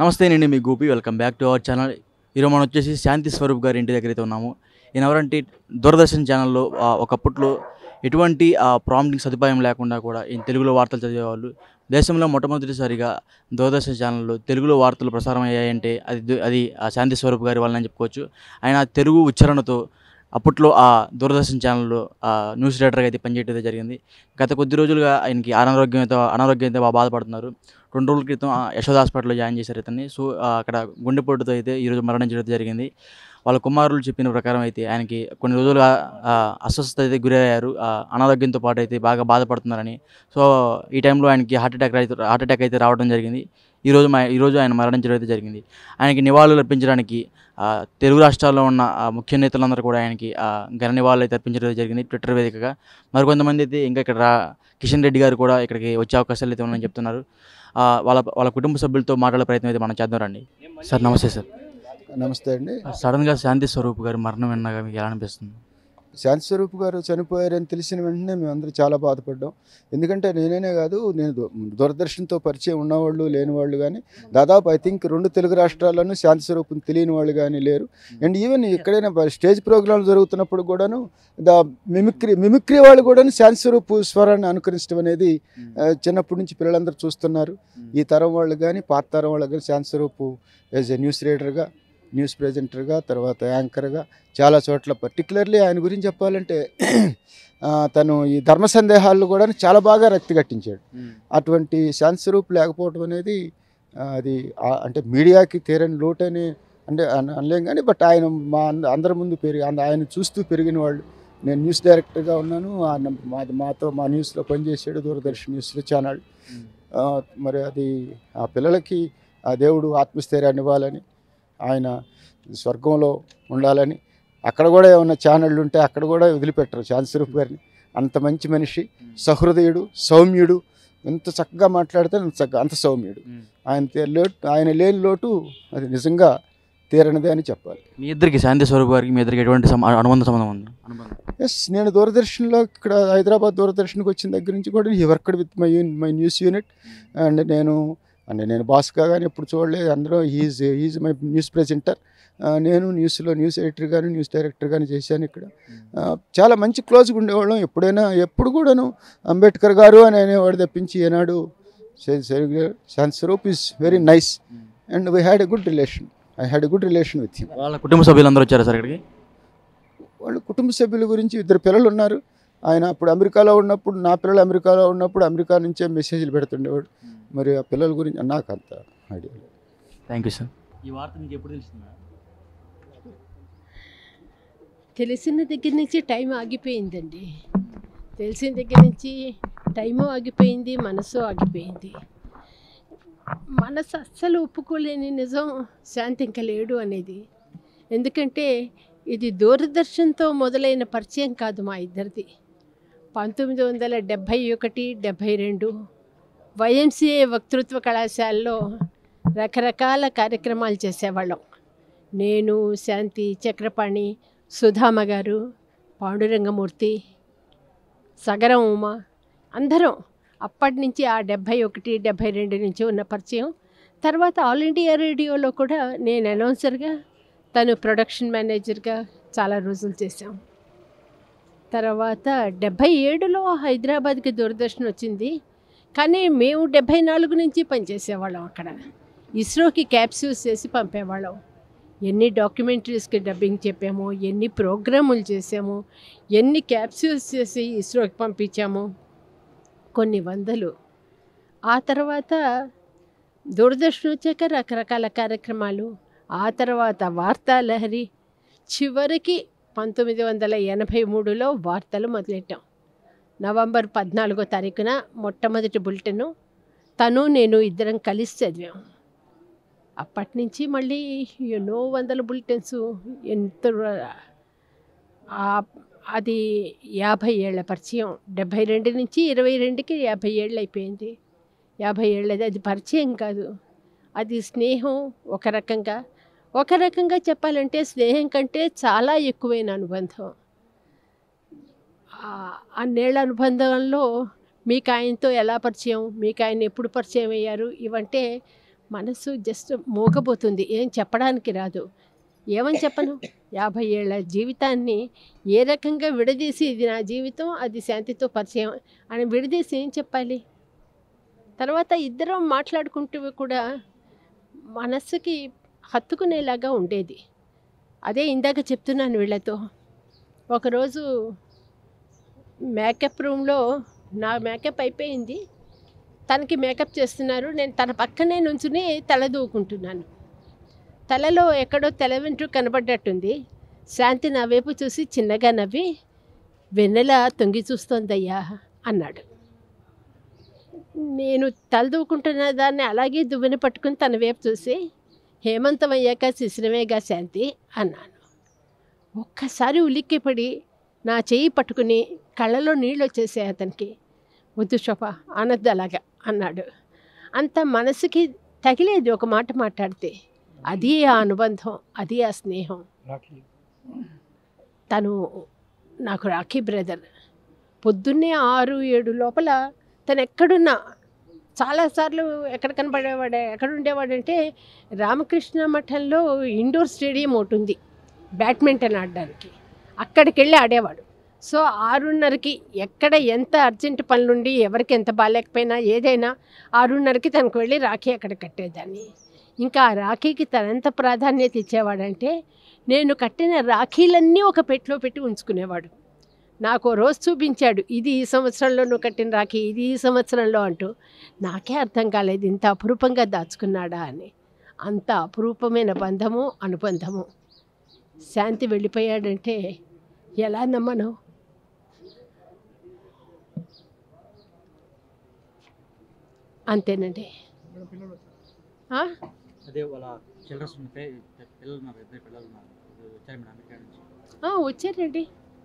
నమస్తే నేను మీ Gopi welcome back to our channel ఈరోజు మనం వచ్చేసి శాంతి స్వరూప్ గారి ఇంటి దగ్గర అయితే ఉన్నాము ఈయన ఎవరంటే దూరదర్శన్ ఛానల్లో ఆ, ఒకప్పట్లో ఎటువంటి ప్రాంప్టింగ్ సదుపాయం లేకుండా కూడా ఈయన తెలుగులో వార్తలు చదివేవాళ్ళు దేశంలో మొట్టమొదటిసారిగా దూరదర్శన్ ఛానల్లో తెలుగులో వార్తలు ప్రసారం అయ్యాయంటే అది దు- అది ఆ శాంతి స్వరూప్ గారి వల్లనే చెప్పుకోవచ్చు ఆయన తెలుగు ఉచ్చారణతో అప్పట్లో ఆ దూరదర్శన్ ఛానల్లో ఆ న్యూస్ రీడర్గా అయితే పనిచేయడం అయితే జరిగింది గత కొద్ది రోజులుగా ఆయనకి అనారోగ్యంతో అనారోగ్యంతో బాగా బాధపడుతున్నారు రెండు రోజుల క్రితం ఆ, యశోద హాస్పిటల్లో జాయిన్ చేశారు ఇతన్ని సో ఆ, అక్కడ గుండెపోటుతో అయితే ఈరోజు మరణించడం జరిగింది వాళ్ళ కుమారులు చెప్పిన ప్రకారం అయితే ఆయనకి కొన్ని రోజులుగా ఆ, అస్వస్థత అయితే గురయ్యారు ఆ, అనారోగ్యంతో పాటు అయితే బాగా బాధపడుతున్నారని సో ఈ టైంలో ఆయనకి హార్ట్ అటాక్ అయితే హార్ట్ అటాక్ అయితే రావడం జరిగింది ఈరోజు మా ఈరోజు ఆయన మరణించడం అయితే జరిగింది ఆయనకి నివాళులు అర్పించడానికి ఆ, తెలుగు రాష్ట్రాల్లో ఉన్న ఆ, ముఖ్య నేతలందరూ కూడా ఆయనకి ఆ, ఘన నివాళులు అయితే అర్పించడం అయితే జరిగింది ట్విట్టర్ వేదికగా మరికొంతమంది అయితే ఇంకా ఇక్కడ రా కిషన్ రెడ్డి గారు కూడా ఇక్కడికి వచ్చే అవకాశాలు అయితే ఉన్నాయని చెప్తున్నారు ఆ, వాళ్ళ వాళ్ళ కుటుంబ సభ్యులతో మాట్లాడే ప్రయత్నం అయితే మనం చేద్దాం రండి సార్ నమస్తే సార్ నమస్తే అండి సడన్గా శాంతి స్వరూప్ గారు మరణం విన్నాక మీకు ఎలా అనిపిస్తుంది శాంతి స్వరూప్ గారు చనిపోయారని తెలిసిన వెంటనే మేమందరూ చాలా బాధపడ్డాం ఎందుకంటే నేనేనే కాదు నేను దూ- దూరదర్శన్తో పరిచయం ఉన్నవాళ్ళు లేని వాళ్ళు కానీ దాదాపు ఐ థింక్ రెండు తెలుగు రాష్ట్రాల్లోనూ శాంతి స్వరూపం తెలియని వాళ్ళు కానీ లేరు అండ్ ఈవెన్ ఎక్కడైనా బ- స్టేజ్ ప్రోగ్రాంలు జరుగుతున్నప్పుడు కూడాను ద మిమిక్రీ మిమిక్రీ వాళ్ళు కూడాను శాంతి స్వరూప్ స్వరాన్ని అనుకరించడం అనేది ఆ, చిన్నప్పటి నుంచి పిల్లలందరూ చూస్తున్నారు ఈ తరం వాళ్ళు కానీ పాత తరం వాళ్ళు కానీ Shanti Swaroop as a news రీడర్గా న్యూస్ ప్రెజెంటర్గా తర్వాత యాంకర్గా చాలా చోట్ల పర్టికులర్లీ ఆయన గురించి చెప్పాలంటే ఆ, తను ఈ ధర్మ సందేహాలు కూడా చాలా బాగా రక్తి కట్టించాడు అటువంటి శాంతి స్వరూప్ లేకపోవడం అనేది ఆ, అది ఆ- అంటే మీడియాకి తీరని లోటు అని అంటే అన- అనలేం కానీ బట్ ఆయన మా అంద- అందరి ముందు పెరిగి అంద- ఆయన చూస్తూ పెరిగిన వాళ్ళు నేను న్యూస్ డైరెక్టర్గా ఉన్నాను ఆయన మాది మాతో మా న్యూస్లో పనిచేసాడు దూరదర్శన్ న్యూస్లో ఛానల్ ఆ, మరి అది ఆ పిల్లలకి ఆ దేవుడు ఆత్మస్థైర్యాన్ని ఇవ్వాలని ఆయన స్వర్గంలో ఉండాలని అక్కడ కూడా ఏమైనా ఛానళ్ళు ఉంటే అక్కడ కూడా వదిలిపెట్టరు శాంతిస్వరూప్ గారిని అంత మంచి మనిషి సహృదయుడు సౌమ్యుడు ఎంత చక్కగా మాట్లాడితే అంత చక్కగా అంత సౌమ్యుడు ఆయన తే- లోటు ఆయన లేని లోటు అది నిజంగా తీరనిదే అని చెప్పాలి మీ ఇద్దరికి శాంతి స్వరూప్ గారికి మీ ఇద్దరికి ఎటువంటి సమ- అనుబంధ సంబంధం ఉంది అనుబంధం ఎస్ నేను దూరదర్శన్లో ఇక్కడ హైదరాబాద్ దూరదర్శన్కి వచ్చిన దగ్గర నుంచి కూడా ఈ వర్క్డ్ విత్ మై యూన్ మై న్యూస్ యూనిట్ అండ్ నేను అంటే నేను బాస్గా కానీ ఎప్పుడు చూడలేదు అందరూ is is my news presenter నేను న్యూస్లో న్యూస్ ఎడిటర్ కానీ న్యూస్ డైరెక్టర్ కానీ చేశాను ఇక్కడ ఆ, చాలా మంచి క్లోజ్గా ఉండేవాళ్ళం ఎప్పుడైనా ఎప్పుడు కూడాను అంబేద్కర్ గారు అని అనేవాడు తప్పించి ఏనాడు Shanti Swaroop is very nice and we had a good relation I had a good relation with him వాళ్ళ కుటుంబ సభ్యులందరూ వచ్చారా సార్ ఇక్కడికి వాళ్ళు కుటుంబ సభ్యుల గురించి ఇద్దరు పిల్లలు ఉన్నారు ఆయన అప్పుడు అమెరికాలో ఉన్నప్పుడు నా పిల్లలు అమెరికాలో ఉన్నప్పుడు అమెరికా నుంచే మెసేజ్లు పెడుతుండేవాడు మరి ఆ పిల్లల గురించి నాకు అంత ఐడియా లేదు. థ్యాంక్ యూ సార్ ఈ వార్త మీకు ఎప్పుడు తెలిసిందా తెలిసిన దగ్గర నుంచి టైం ఆగిపోయిందండి తెలిసిన దగ్గర నుంచి టైము ఆగిపోయింది మనసు ఆగిపోయింది మనసు అస్సలు ఒప్పుకోలేని నిజం శాంతి ఇంకా లేడు అనేది ఎందుకంటే ఇది దూరదర్శన్తో మొదలైన పరిచయం కాదు మా ఇద్దరిది పంతొమ్మిది వందల డెబ్భై ఒకటి డెబ్భై రెండు వైఎంసీఏ వక్తృత్వ కళాశాలలో రకరకాల కార్యక్రమాలు చేసేవాళ్ళం నేను శాంతి చక్రపాణి సుధామ గారు పాండురంగమూర్తి సగరం ఉమ అందరం అప్పటి నుంచి ఆ డెబ్భై ఒకటి డెబ్భై రెండు నుంచి ఉన్న పరిచయం తర్వాత ఆల్ ఇండియా రేడియోలో కూడా నేను అనౌన్సర్గా తను ప్రొడక్షన్ మేనేజర్గా చాలా రోజులు చేశాం తర్వాత డెబ్భై ఏడులో హైదరాబాద్కి దూరదర్శన్ వచ్చింది కానీ మేము డెబ్భై నాలుగు నుంచి పనిచేసేవాళ్ళం అక్కడ ఇస్రోకి క్యాప్సూల్స్ చేసి పంపేవాళ్ళం ఎన్ని డాక్యుమెంటరీస్కి డబ్బింగ్ చెప్పాము ఎన్ని ప్రోగ్రాములు చేసాము ఎన్ని క్యాప్సూల్స్ చేసి ఇస్రోకి పంపించాము కొన్ని వందలు ఆ తర్వాత దూరదర్శన్ వచ్చాక రకరకాల కార్యక్రమాలు ఆ తర్వాత వార్తాలహరి చివరికి పంతొమ్మిది వందల ఎనభై మూడులో వార్తలు మొదలెట్టాం నవంబర్ పద్నాలుగో తారీఖున మొట్టమొదటి బులెటిను తను నేను ఇద్దరం కలిసి చదివాం అప్పటి నుంచి మళ్ళీ ఎన్నో వందల బులెటిన్స్ ఎంత ఆ- అది యాభై ఏళ్ల పరిచయం డెబ్భై రెండు నుంచి ఇరవై రెండుకి యాభై ఏళ్ళు అయిపోయింది యాభై ఏళ్ళది అది పరిచయం కాదు అది స్నేహం ఒక రకంగా ఒక రకంగా చెప్పాలంటే స్నేహం కంటే చాలా ఎక్కువైన అనుబంధం ఆ- అన్నేళ్ల అనుబంధంలో మీకు ఆయనతో ఎలా పరిచయం మీకు ఆయన ఎప్పుడు పరిచయం అయ్యారు ఇవంటే మనసు జస్ట్ మూగబోతుంది ఏం చెప్పడానికి రాదు ఏమని చెప్పను యాభై ఏళ్ళ జీవితాన్ని ఏ రకంగా విడదీసి ఇది నా జీవితం అది శాంతితో పరిచయం అని విడదీసి ఏం చెప్పాలి తర్వాత ఇద్దరం మాట్లాడుకుంటూ కూడా మనస్సుకి హత్తుకునేలాగా ఉండేది అదే ఇందాక చెప్తున్నాను వీళ్ళతో ఒకరోజు మేకప్ రూమ్లో నా మేకప్ అయిపోయింది తనకి మేకప్ చేస్తున్నారు నేను తన పక్కనే నుంచుని తల దూకుంటున్నాను తలలో ఎక్కడో తెల వెంట్రుక కనబడ్డట్టుంది శాంతి నా వైపు చూసి చిన్నగా నవ్వి వెన్నెల తొంగి చూస్తోందయ్యా అన్నాడు నేను తల దూకుంటున్న దాన్ని అలాగే దువ్వెన పట్టుకుని తన వైపు చూసి హేమంతం అయ్యాక శిశిరమేగా శాంతి అన్నాను ఒక్కసారి ఉలిక్కిపడి నా చెయ్యి పట్టుకుని కళ్ళలో నీళ్ళు వచ్చేసాయి అతనికి వద్దు శోభ అనద్దు అలాగా అన్నాడు అంత మనసుకి తగిలేది ఒక మాట మాట్లాడితే అది ఆ అనుబంధం అది ఆ స్నేహం తను నాకు రాఖీ బ్రదర్ పొద్దున్నే ఆరు ఏడు లోపల తను ఎక్కడున్నా చాలాసార్లు ఎక్కడ కనపడేవాడు ఎక్కడ ఉండేవాడంటే రామకృష్ణ మఠంలో ఇండోర్ స్టేడియం ఒకటి ఉంది బ్యాడ్మింటన్ ఆడడానికి అక్కడికి వెళ్ళి ఆడేవాడు సో ఆరున్నరకి ఎక్కడ ఎంత అర్జెంట్ పనులుండి ఎవరికి ఎంత బాగాలేకపోయినా ఏదైనా ఆరున్నరకి తనకు వెళ్ళి రాఖీ అక్కడ కట్టేదాన్ని ఇంకా ఆ రాఖీకి తనంత ప్రాధాన్యత ఇచ్చేవాడంటే నేను కట్టిన రాఖీలన్నీ ఒక పెట్టిలో పెట్టి ఉంచుకునేవాడు నాకు ఓ రోజు చూపించాడు ఇది ఈ సంవత్సరంలో నువ్వు కట్టిన రాఖీ ఇది ఈ సంవత్సరంలో అంటూ నాకే అర్థం కాలేదు ఇంత అపురూపంగా దాచుకున్నాడా అని అంత అపురూపమైన బంధము అనుబంధము శాంతి వెళ్ళిపోయాడంటే ఎలా నమ్మను అంతేనండి ఆ? అదే వాళ్ళ చిల్డ్రన్స్ పిల్లలు ఉన్నారు ఇద్దరు పిల్లలు ఉన్నారు వచ్చారు మేడం అమెరికా నుంచి ఆ, వచ్చారండి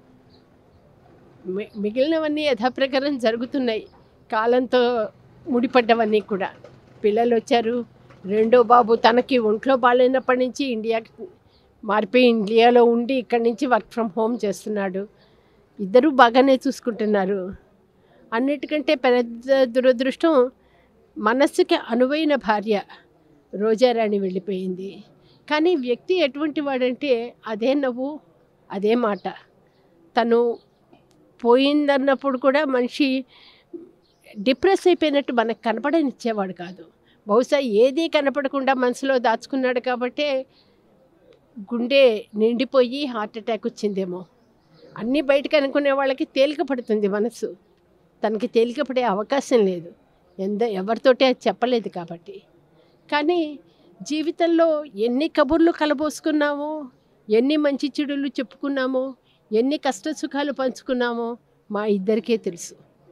మి- మిగిలినవన్నీ యథాప్రకారం జరుగుతున్నాయి కాలంతో ముడిపడ్డవన్నీ కూడా పిల్లలు వచ్చారు రెండో బాబు తనకి ఒంట్లో బాగాలేనప్పటి నుంచి ఇండియాకి మారిపోయి ఇండియాలో ఉండి ఇక్కడి నుంచి వర్క్ ఫ్రమ్ హోమ్ చేస్తున్నాడు ఇద్దరూ బాగానే చూసుకుంటున్నారు అన్నిటికంటే పెద్ద దురదృష్టం మనస్సుకి అనువైన భార్య రోజారాణి వెళ్ళిపోయింది కానీ వ్యక్తి ఎటువంటి వాడంటే అదే నవ్వు అదే మాట తను పోయిందన్నప్పుడు కూడా మనిషి డిప్రెస్ అయిపోయినట్టు మనకు కనపడనిచ్చేవాడు కాదు బహుశా ఏదీ కనపడకుండా మనసులో దాచుకున్నాడు కాబట్టే గుండె నిండిపోయి హార్ట్ అటాక్ వచ్చిందేమో అన్నీ బయటకు అనుకునే వాళ్ళకి తేలిక పడుతుంది మనసు తనకి తేలిక పడే అవకాశం లేదు ఎంత ఎవరితోటే అది చెప్పలేదు కాబట్టి కానీ జీవితంలో ఎన్ని కబుర్లు కలబోసుకున్నామో ఎన్ని మంచి చెడులు చెప్పుకున్నామో ఎన్ని కష్ట సుఖాలు పంచుకున్నామో మా ఇద్దరికే తెలుసు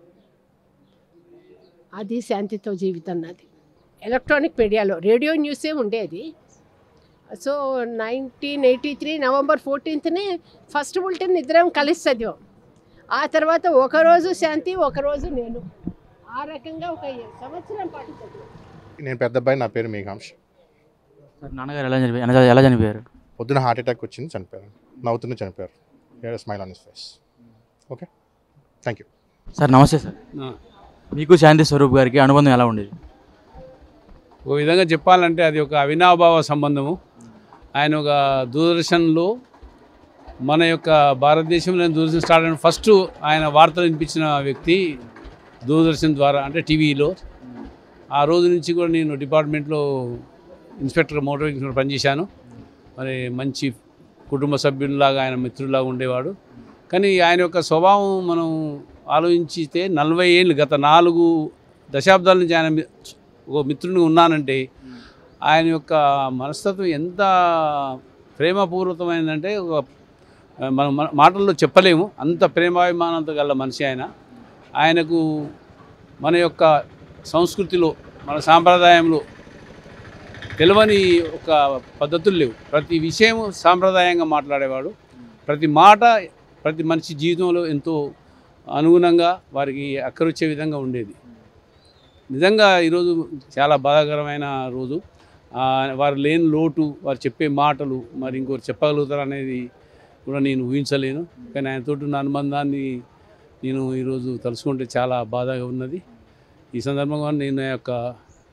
అది శాంతితో జీవితం నాది ఎలక్ట్రానిక్ మీడియాలో రేడియో న్యూసే ఉండేది so nineteen eighty three November ఫోర్టీన్త్నే ఫస్ట్ బులెటిన్ ఇద్దరం కలిసి చదివాం ఆ తర్వాత ఒకరోజు శాంతి ఒకరోజు నేను ఆ రకంగా ఒక సంవత్సరం పాటు చదివాం నేను పెద్ద అబ్బాయి నా పేరు మేఘాంష్ సార్ నాన్నగారు ఎలా చనిపోయారు ఎలా- ఎలా చనిపోయారు పొద్దున హార్ట్ అటాక్ వచ్చింది చనిపోయారు నవ్వుతూనే చనిపోయారు her smile on his face okay thank you sir నమస్తే సార్ మీకు శాంతి స్వరూప్ గారికి అనుబంధం ఎలా ఉండేది ఒక విధంగా చెప్పాలంటే అది ఒక అవినాభావ సంబంధము ఆయన ఒక దూరదర్శన్లో మన యొక్క భారతదేశంలో దూరదర్శన్ స్టార్ట్ అయిన ఫస్ట్ ఆయన వార్తలు వినిపించిన వ్యక్తి దూరదర్శన్ ద్వారా అంటే టీవీలో ఆ రోజు నుంచి కూడా నేను డిపార్ట్మెంట్లో ఇన్స్పెక్టర్ మోటార్ ఇన్స్పెక్టర్ పనిచేశాను మరి మంచి కుటుంబ సభ్యుల్లాగా ఆయన మిత్రుల్లాగా ఉండేవాడు కానీ ఆయన యొక్క స్వభావం మనం ఆలోచించితే నలభై ఏళ్ళు గత నాలుగు దశాబ్దాల నుంచి ఆయన మి- ఒక మిత్రుని ఉన్నానంటే ఆయన యొక్క మనస్తత్వం ఎంత ప్రేమపూర్వకమైందంటే ఒక మనం మన మాటల్లో చెప్పలేము అంత ప్రేమాభిమానంతో గల మనిషి ఆయన ఆయనకు మన యొక్క సంస్కృతిలో మన సాంప్రదాయంలో తెలియని ఒక పద్ధతులు లేవు ప్రతి విషయం సాంప్రదాయంగా మాట్లాడేవాడు ప్రతి మాట ప్రతి మనిషి జీవితంలో ఎంతో అనుగుణంగా వారికి అక్కరొచ్చే విధంగా ఉండేది నిజంగా ఈరోజు చాలా బాధాకరమైన రోజు ఆ, వారు లేని లోటు వారు చెప్పే మాటలు మరి ఇంకోరు చెప్పగలుగుతారు అనేది కూడా నేను ఊహించలేను కానీ ఆయనతోటి ఉన్న అనుబంధాన్ని నేను ఈరోజు తలుచుకుంటే చాలా బాధగా ఉన్నది ఈ సందర్భంగా నేను నా యొక్క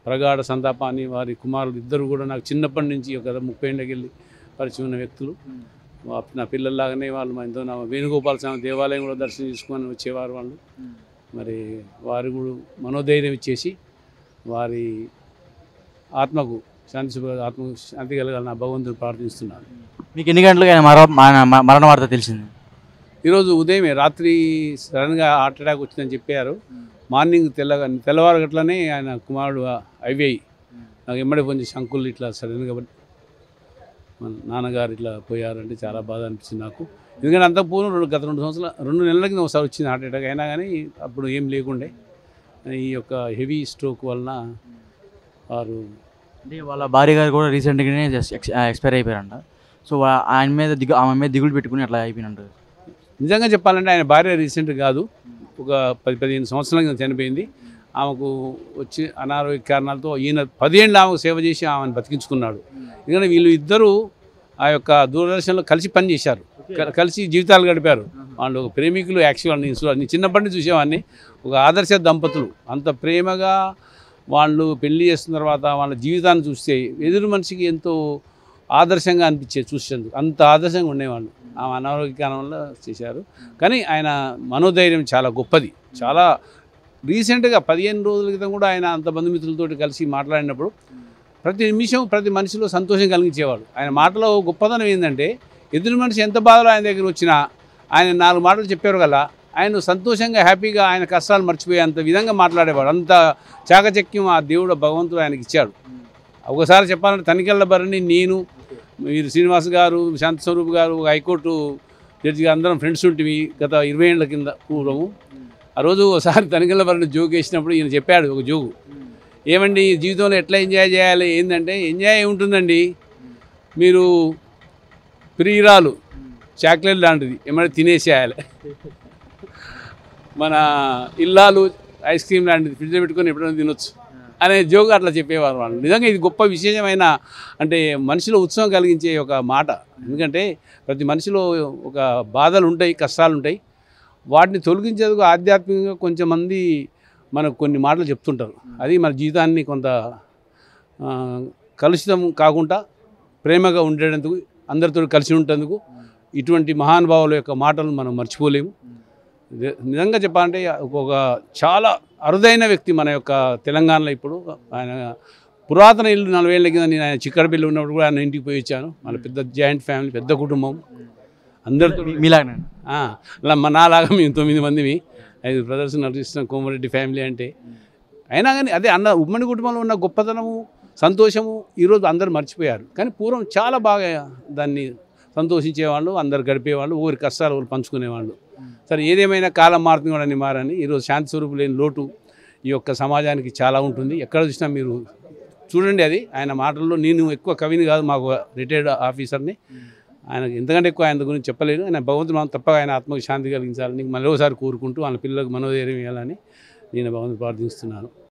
ప్రగాఢ సంతాపాన్ని వారి కుమారులు ఇద్దరు కూడా నాకు చిన్నప్పటి నుంచి ఒక ముప్పై ఏళ్ళకి వెళ్ళి పరిచయం ఉన్న వ్యక్తులు మా- నా పిల్లల్లాగానే వాళ్ళు మా ఎంతో నా వేణుగోపాల స్వామి దేవాలయం కూడా దర్శనం చేసుకొని వచ్చేవారు వాళ్ళు మరి వారు కూడా మనోధైర్యం ఇచ్చేసి వారి ఆత్మకు శాంతి శుభ ఆత్మకు శాంతి కలగాలని భగవంతుడు ప్రార్థిస్తున్నాను మీకు ఎన్ని గంటలకు ఆయన మర మర- మరణ వార్త తెలిసింది ఈరోజు ఉదయమే రాత్రి సడన్గా హార్ట్ అటాక్ వచ్చిందని చెప్పారు మార్నింగ్ తెల్లగా తెల్లవారు గట్లనే ఆయన కుమారుడు ఐవై నాకు ఎమ్మడి ఫోన్ చేసి అంకుల్ ఇట్లా సడన్గా మన నాన్నగారు ఇట్లా పోయారంటే చాలా బాధ అనిపించింది నాకు ఎందుకంటే అంత పూర్వం రెండు గత రెండు సంవత్సరాలు రెండు నెలలకి ఒకసారి వచ్చింది హార్ట్ అటాక్ అయినా కానీ అప్పుడు ఏం లేకుండే ఈ యొక్క హెవీ స్ట్రోక్ వలన వారు అంటే వాళ్ళ భార్య గారు కూడా రీసెంట్గానే ఎక్స్పైర్ అయిపోయారంట సో వా- ఆయన మీద దిగు ఆమె మీద దిగులు పెట్టుకుని అట్లా అయిపోయినంట నిజంగా చెప్పాలంటే ఆయన భార్య రీసెంట్ కాదు ఒక పది పదిహేను సంవత్సరాల కింద చనిపోయింది ఆమెకు వచ్చి అనారోగ్య కారణాలతో ఈయన పదేళ్ళు ఆమెకు సేవ చేసి ఆమెను బతికించుకున్నాడు ఎందుకంటే వీళ్ళు ఇద్దరు ఆ యొక్క దూరదర్శన్లో కలిసి పనిచేశారు క- కలిసి జీవితాలు గడిపారు వాళ్ళు ఒక ప్రేమికులు యాక్చువల్ నేను చూ- నేను చిన్నప్పటి నుంచి చూసేవాడిని ఒక ఆదర్శ దంపతులు అంత ప్రేమగా వాళ్ళు పెళ్లి చేస్తున్న తర్వాత వాళ్ళ జీవితాన్ని చూస్తే ఎదురు మనిషికి ఎంతో ఆదర్శంగా అనిపించేది చూసేందుకు అంత ఆదర్శంగా ఉండేవాళ్ళు ఆమె అనారోగ్య కారణం వల్ల చేశారు కానీ ఆయన మనోధైర్యం చాలా గొప్పది చాలా రీసెంట్గా పదిహేను రోజుల క్రితం కూడా ఆయన అంత బంధుమిత్రులతో కలిసి మాట్లాడినప్పుడు ప్రతి నిమిషం ప్రతి మనిషిలో సంతోషం కలిగించేవాడు ఆయన మాటలో గొప్పదనం ఏంటంటే ఎదురు మనిషి ఎంత బాధలో ఆయన దగ్గర వచ్చినా ఆయన నాలుగు మాటలు చెప్పారు కదా ఆయన సంతోషంగా హ్యాపీగా ఆయన కష్టాలు మర్చిపోయే అంత విధంగా మాట్లాడేవాడు అంత చాకచక్యం ఆ దేవుడు భగవంతుడు ఆయనకి ఇచ్చాడు ఒకసారి చెప్పాలంటే తనికెళ్ళ భరణి నేను మీరు శ్రీనివాస్ గారు శాంతి స్వరూప్ గారు ఒక హైకోర్టు జడ్జి గారు అందరం ఫ్రెండ్స్ ఉంటివి గత ఇరవై ఏళ్ళ కింద పూర్వము ఆ రోజు ఒకసారి తనికెళ్ళ భరణి జోక్ వేసినప్పుడు ఈయన చెప్పాడు ఒక జోగు ఏమండి జీవితంలో ఎట్లా ఎంజాయ్ చేయాలి ఏంటంటే ఎంజాయ్ ఏముంటుందండి మీరు ప్రియురాలు చాక్లెట్ లాంటిది ఏమైనా తినేసేయాలి మన ఇల్లాలు ఐస్ క్రీమ్ లాంటిది ఫ్రిడ్జ్లో పెట్టుకొని ఎప్పుడైనా తినొచ్చు అనే జోక్ అట్లా చెప్పేవారు వాళ్ళు నిజంగా ఇది గొప్ప విశేషమైన అంటే మనిషిలో ఉత్సవం కలిగించే ఒక మాట ఎందుకంటే ప్రతి మనిషిలో ఒక బాధలు ఉంటాయి కష్టాలు ఉంటాయి వాటిని తొలగించేందుకు ఆధ్యాత్మికంగా కొంచెం మంది మనకు కొన్ని మాటలు చెప్తుంటారు అది మన జీవితాన్ని కొంత ఆ, కలుషితం కాకుండా ప్రేమగా ఉండేందుకు అందరితో కలిసి ఉండేందుకు ఇటువంటి మహానుభావుల యొక్క మాటలు మనం మర్చిపోలేము నిజ- నిజంగా చెప్పాలంటే ఒక చాలా అరుదైన వ్యక్తి మన యొక్క తెలంగాణలో ఇప్పుడు ఆయన పురాతన ఇల్లు నలభై ఏళ్ళ కింద నేను ఆయన చిక్కడపల్లి ఉన్నప్పుడు కూడా ఆయన ఇంటికి పోయి వచ్చాను మన పెద్ద జాయింట్ ఫ్యామిలీ పెద్ద కుటుంబం అందరితో మీ- మీలాగనే ఆ, అలా మా నాలాగా మేము తొమ్మిది మందిమి ఐదు బ్రదర్స్ నటిస్తున్నాం కోమరెడ్డి ఫ్యామిలీ అంటే అయినా కానీ అదే అన్న ఉమ్మడి కుటుంబంలో ఉన్న గొప్పతనము సంతోషము ఈరోజు అందరూ మర్చిపోయారు కానీ పూర్వం చాలా బాగా దాన్ని సంతోషించేవాళ్ళు అందరు గడిపేవాళ్ళు ఊరి కష్టాలు ఊరు పంచుకునేవాళ్ళు సరే ఏదేమైనా కాలం మారుతుంది కూడా అని మారని ఈరోజు శాంతి స్వరూపు లేని లోటు ఈ యొక్క సమాజానికి చాలా ఉంటుంది ఎక్కడ చూసినా మీరు చూడండి అది ఆయన మాటల్లో నేను ఎక్కువ కవిని కాదు మాకు రిటైర్డ్ ఆఫీసర్ని ఆయనకు ఎంతకంటే ఎక్కువ ఆయన గురించి చెప్పలేను ఆయన భగవంతుడు మనం తప్పగా ఆయన ఆత్మకు శాంతి కలిగించాలని మళ్ళీ ఒకసారి కోరుకుంటూ ఆయన పిల్లలకు మనోధైర్యం ఇవ్వాలని నేను భగవంతుడు ప్రార్థిస్తున్నాను